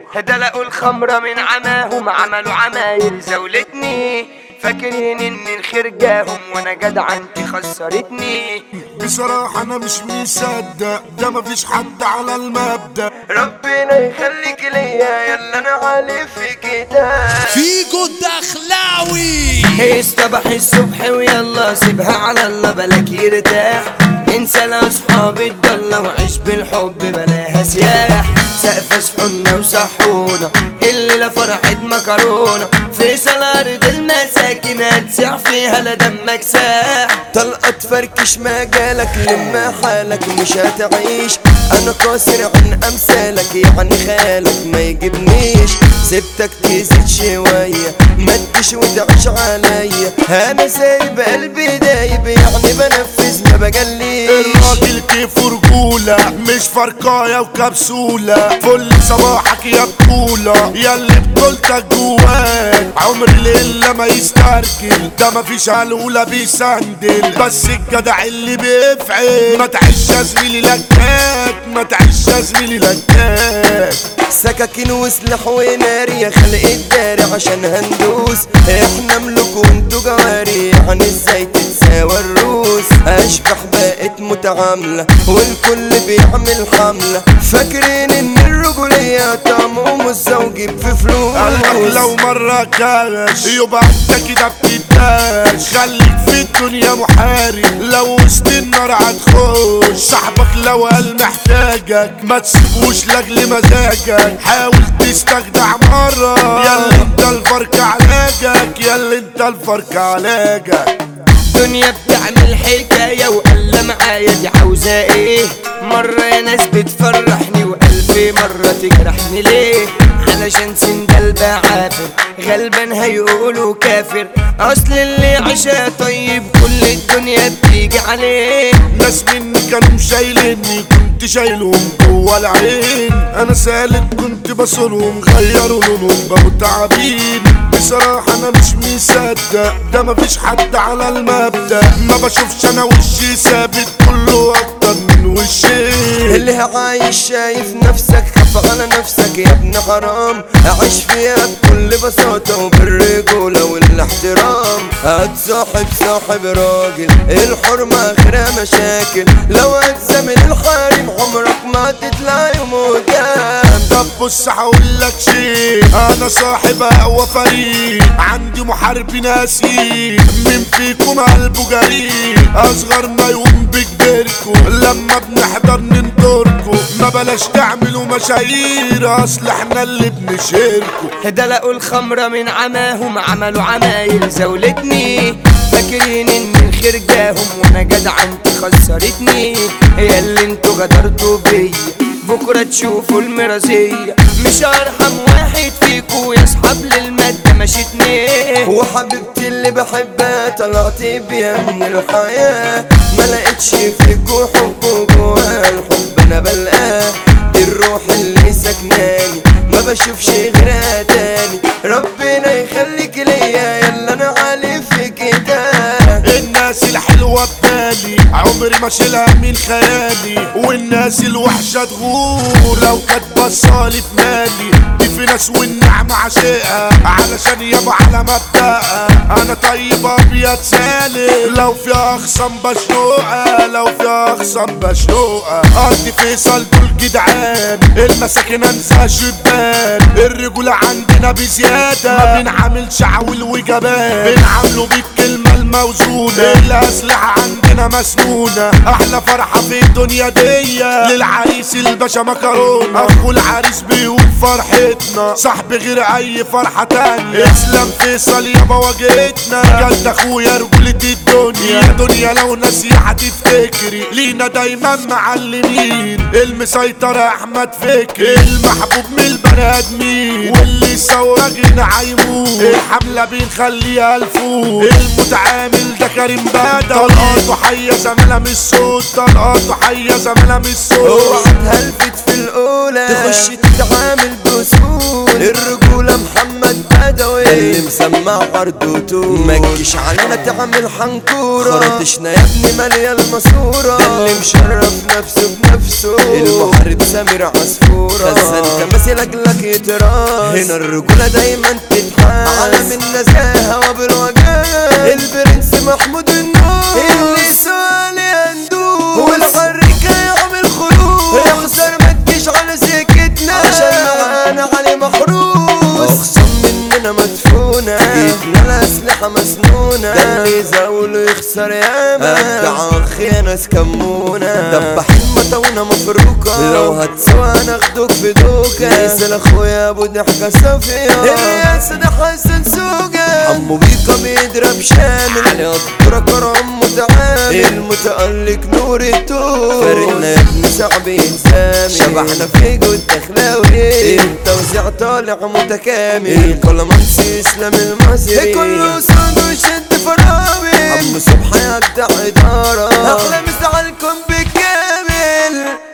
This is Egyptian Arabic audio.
دلقوا الخمرة من عماهم عملوا عمايل زولتني فاكرين ان الخير جاهم وانا جدع انت خسرتني بصراحة أنا مش مصدق ده مفيش حد على المبدأ ربنا يخليك ليا يلا انا عالي في كده فيجو الدخلاوي اصطبح الصبح ويلا سيبها على الله بلاك يرتاح انسى لاصحاب الضلة وعيش بالحب بلاها سياح سقف صحنا وصحونا الليلة فرحة مكرونة فيصل ارض المساكن هتسيح فيها لا دمك ساح طلقة تفركش مجالك لما حالك مش هتعيش انا قاصر عن امثالك يعني خالك ما يجيبنيش سبتك تزيد شوية ما تجيش وتعيش عليا انا سايب قلبي دايب يعني بنفذ ما بجليش الراجل كيف رجولة مش فرقاية وكبسولة فل صباحك يا بطولة ياللي بطولتك جواك عمر الليلة ما يسترجل ده مفيش هلولة بيسندل بس الجدع اللي بيفعل ما تعيش يا زميلي لكاك ما تعيش يا زميلي لكاك سكاكين وسلاح ونار يا خلق الدار عشان هندوس احنا ملوك وانتو جواري يعني ازاي تتساوى الروس اشبح بقت متعاملة والكل بيعمل حملة فاكرين ان الرجولية طعم الزوجي في قالك فلوس لو مرة كاش يبقى انت كده بتداش خليك في الدنيا محارب لو وسط النار هتخش صاحبك لو قال محتاجك ما تسيبوش لاجل مزاجك حاول تستجدع مرة ياللي انت الفرق علاجك ياللي انت الفرق علاجك الدنيا بتعمل حكاية وقال معايا دي عاوزة ايه مرة يا ناس بتفرحني وقلبي مرة تجرحني ليه علشان سندل بعافر غلبان هيقولوا كافر اصل اللي عشا طيب كل الدنيا بتيجي عليه ناس مني كانوا شايليني كنت شايلهم جوا العين انا سالك كنت بصلهم غيروا لونهم بقوا تعابين بصراحة انا مش مصدق ده مفيش حد على المبدأ ما بشوفش انا وشي ثابت كله اكتر من وشي اللي عايش شايف نفسك خاف على نفسك يا ابن حرام عيش فيها بكل بساطة وبالرجولة والاحترام هتصاحب صاحب راجل الحرمة اخرها مشاكل لو هتزامل الحريم عمرك ما تطلع يوم قدام طب بص هقولك شيء انا صاحب اقوى فريق عندي محارب ناسي من فيكم قلبه جريء اصغر ما يقوم بكبركم لما بنحضر ننطركم ما بلاش تعملوا مشاهير اصل احنا اللي بنشيركم دلقوا الخمرة من عماهم عملوا عمايل زولتني فاكرين ان الخير جاهم وانا جدع انت خسرتني يا اللي انتوا غدرتوا بيا بكرة تشوفوا المرازية مش ارحم واحد فيكو يا اصحاب للمادة مشيتني وحبيبتي اللي بحبها طلعت بيها من الحياة ما لقيتش فيكو حب جوا الحب انا بلقاه دي الروح اللي سكناني ما بشوفش غيرها تاني ربنا يخليك ليا يلا انا عالي في كده الناس الحلوة ببالي عمري ما شيلها من خيالي والناس الوحشة تغور لو كانت بصالي في مالي دي في ناس والنعمة عشقها علشان يابا على مبدأها انا طيب ابيض سالم لو في اخصم بشنوقها لو في اخصم بشنوقها قضي فيصل دول جدعان المساكن انسى شبان الرجولة عندنا بزيادة ما بنعملش عول وجبان بنعامله بالكلمة الموزونة الأسلحة عندنا مسنونة أحلى فرحة في الدنيا دي للعريس الباشا مكرونة أخو العريس بيقول فرحتنا صاحب غير أي فرحة تانية اسلام فيصل يابا واجهتنا جد أخويا رجولة الدنيا دنيا لو ناسية هتفتكري لينا دايما معلمين المسيطر أحمد فكري المحبوب من البني آدمين واللي سوا جينا هيموت الحملة بنخليها الفوق المتعامل ده كريم بدوي طلقاته حية زميلة مش صوت طلقاته حية زميلة مش صوت اوعى تهلفت في الاولى تخش تتعامل بسهولة الرجولة محمد بدوي اللي مسمع عرضوته ما تجيش علينا تعمل حنكورة خرطشنا يا ابني مالية الماسورة ده اللي مشرف نفسه بنفسه المحارب سامر عصفورة خزان كماسي لاجلك يتراس هنا الرجولة دايما تتحاس عالم النزاهة وبالوجاز البرنس محمود النور اللي سؤال يندوب والحركة يعمل خروج يخسر ما تجيش على سكتنا عشان معانا علي محروس اخصم مننا مدفونة ايدنا الاسلحة مسنونة ده اللي يزاول يخسر ياما ابدع اخي ناس كمونة دبح المتونة مفروكة لو هتسوى ناخدوك في دوكة يسأل اخويا ابو ضحكة صافية الرياس ده حسن سوقة عمو بيكا بيضرب شامل علي قدرة كرم متعامل المتألق نور التوب فرقنا يا ابن صعب ينسامي شبحنا في جود دخلاوي التوزيع طالع متكامل الكلامانسي اسلام المصري كله صاد وشد فراوي عم صبحي يبدع اداره احلى مسا عليكم بالكامل